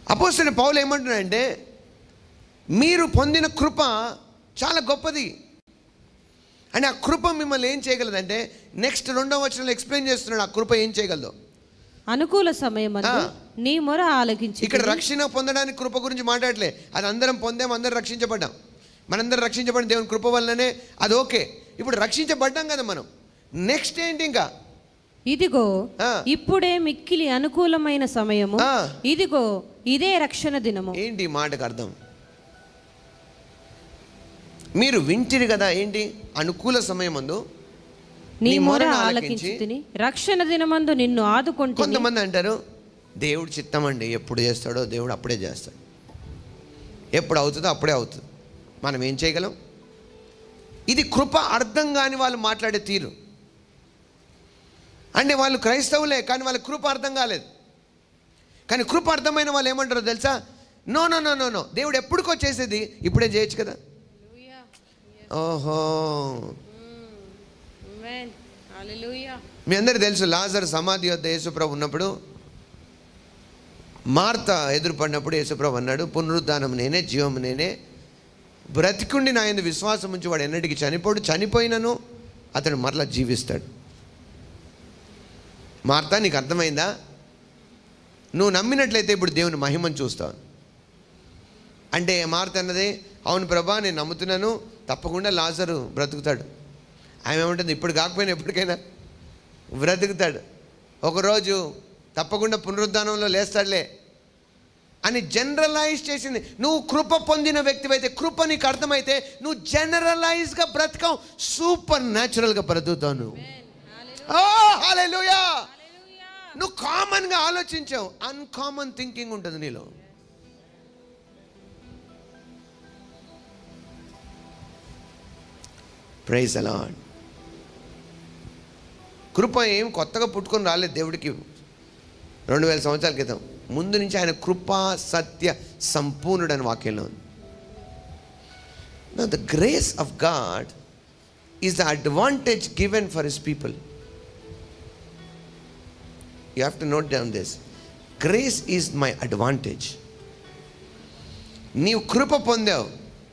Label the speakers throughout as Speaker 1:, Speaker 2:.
Speaker 1: అపోస్తున్న పౌలు ఏమంటున్నాడంటే మీరు పొందిన కృప చాలా గొప్పది అంటే ఆ కృప మిమ్మల్ని ఏం చేయగలదంటే నెక్స్ట్ రెండవ వచనంలో ఎక్స్ప్లెయిన్ చేస్తున్నాడు ఆ కృప ఏం చేయగలదు
Speaker 2: అనుకూల సమయమందు
Speaker 1: ఆ.
Speaker 2: నీ మొర ఆలకించి
Speaker 1: ఇక్కడ రక్షణ పొందడానికి కృప గురించి మాట్లాడలే అది అందరం పొందాం అందరం రక్షించబడ్డాం మనందరం రక్షించబడిన దేవుని కృప వల్లనే అది ఓకే ఇప్పుడు రక్షించబడ్డాం కదా మనం నెక్స్ట్ ఏంటి ఇంకా
Speaker 2: ఇదిగో
Speaker 1: ఆ.
Speaker 2: ఇప్పుడే మిక్కిలి అనుకూలమైన సమయము
Speaker 1: ఆ.
Speaker 2: ఇదిగో ఇదే రక్షణ దినము
Speaker 1: ఏంటి ఈ మాటకు అర్థం మీరు వింటిరి కదా ఏంటి అనుకూల సమయం అందు
Speaker 2: నీ
Speaker 1: నీ
Speaker 2: మొర
Speaker 1: మొరను
Speaker 2: ఆలకించి
Speaker 1: ఆలకించి
Speaker 2: తిని రక్షణ దినమందు నిన్ను ఆదుకుంటుంది
Speaker 1: కొంతమంది అంటారు దేవుడు చిత్తం అండి ఎప్పుడు చేస్తాడో దేవుడు అప్పుడే చేస్తాడు ఎప్పుడు అవుతుందో అప్పుడే అవుతుంది మనం ఏం చేయగలం ఇది కృప అర్థం కాని వాళ్ళు మాట్లాడే తీరు అంటే వాళ్ళు క్రైస్తవులే కానీ వాళ్ళ కృప అర్థం కాలేదు కానీ కృప అర్థమైన వాళ్ళు ఏమంటారో తెలుసా no no no no no దేవుడు ఎప్పటికో చేసేది ఇప్పుడే చేయొచ్చు కదా ఓహో మీ అందరికి తెలుసు లాజర్ సమాధి వద్ద యేసుప్రభు ఉన్నప్పుడు మార్త ఎదురుపడినప్పుడు యేసుప్రభు అన్నాడు పునరుద్ధానం నేనే జీవం నేనే బ్రతికుండి నా ఎందు విశ్వాసం ఉంచి వాడు ఎన్నటికి చనిపోడు చనిపోయినను అతడు మరలా జీవిస్తాడు మార్త నీకు అర్థమైందా నువ్వు నమ్మినట్లయితే ఇప్పుడు దేవుని మహిమను చూస్తావు అంటే మార్త అన్నది అవును ప్రభా నేను నమ్ముతున్నాను తప్పకుండా లాజరు బ్రతుకుతాడు ఆమె ఏమంటుంది ఇప్పుడు కాకపోయినా ఎప్పటికైనా బ్రతుకుతాడు ఒకరోజు తప్పకుండా పునరుద్ధానంలో లేస్తాడులే అని జనరలైజ్ చేసింది నువ్వు కృప పొందిన వ్యక్తివైతే కృప నీకు అర్థమైతే నువ్వు జనరలైజ్గా బ్రతకవు సూపర్ న్యాచురల్గా బ్రతుకుతావు నువ్వు ఓ, హల్లెలూయా నువ్వు కామన్గా ఆలోచించావు అన్కామన్ థింకింగ్ ఉంటుంది నీలో ప్రైజ్ అలాడ్ కృప ఏం కొత్తగా పుట్టుకొని రాలేదు దేవుడికి రెండు వేల సంవత్సరాల క్రితం ముందు నుంచి ఆయన కృపా సత్య సంపూర్ణుడు అని వాక్యంలో ఉంది the grace of God is the advantage given for his people you have to note down this grace is my advantage నీవు కృప పొందావు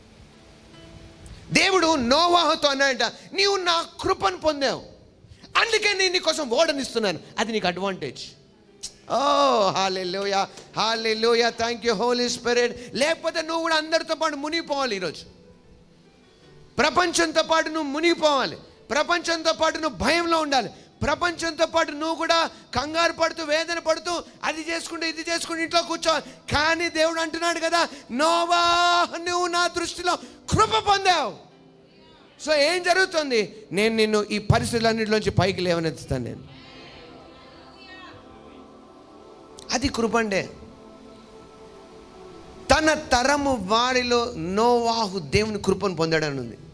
Speaker 1: దేవుడు నోవాహుతో అన్నాడంట నీవు నా కృపను పొందావు అందుకే నేను నీకోసం ఓడనిస్తున్నాను అది నీకు అడ్వాంటేజ్ ఓ hallelujah hallelujah thank you Holy Spirit లేకపోతే నువ్వు కూడా అందరితో పాటు మునిగిపోవాలి ఈరోజు ప్రపంచంతో పాటు నువ్వు మునిగిపోవాలి ప్రపంచంతో పాటు నువ్వు భయంలో ఉండాలి ప్రపంచంతో పాటు నువ్వు కూడా కంగారు పడుతూ వేదన పడుతూ అది చేసుకుంటూ ఇది చేసుకుంటూ ఇంట్లో కూర్చోవాలి కానీ దేవుడు అంటున్నాడు కదా నోవా నువ్వు నా దృష్టిలో కృప పొందావు సో ఏం జరుగుతుంది నేను నిన్ను ఈ పరిస్థితులన్నింటిలోంచి పైకి లేవనెత్తుతాను నేను అది కృప అంటే తన తరము వారిలో నోవాహు దేవుని కృపను పొందాడని ఉంది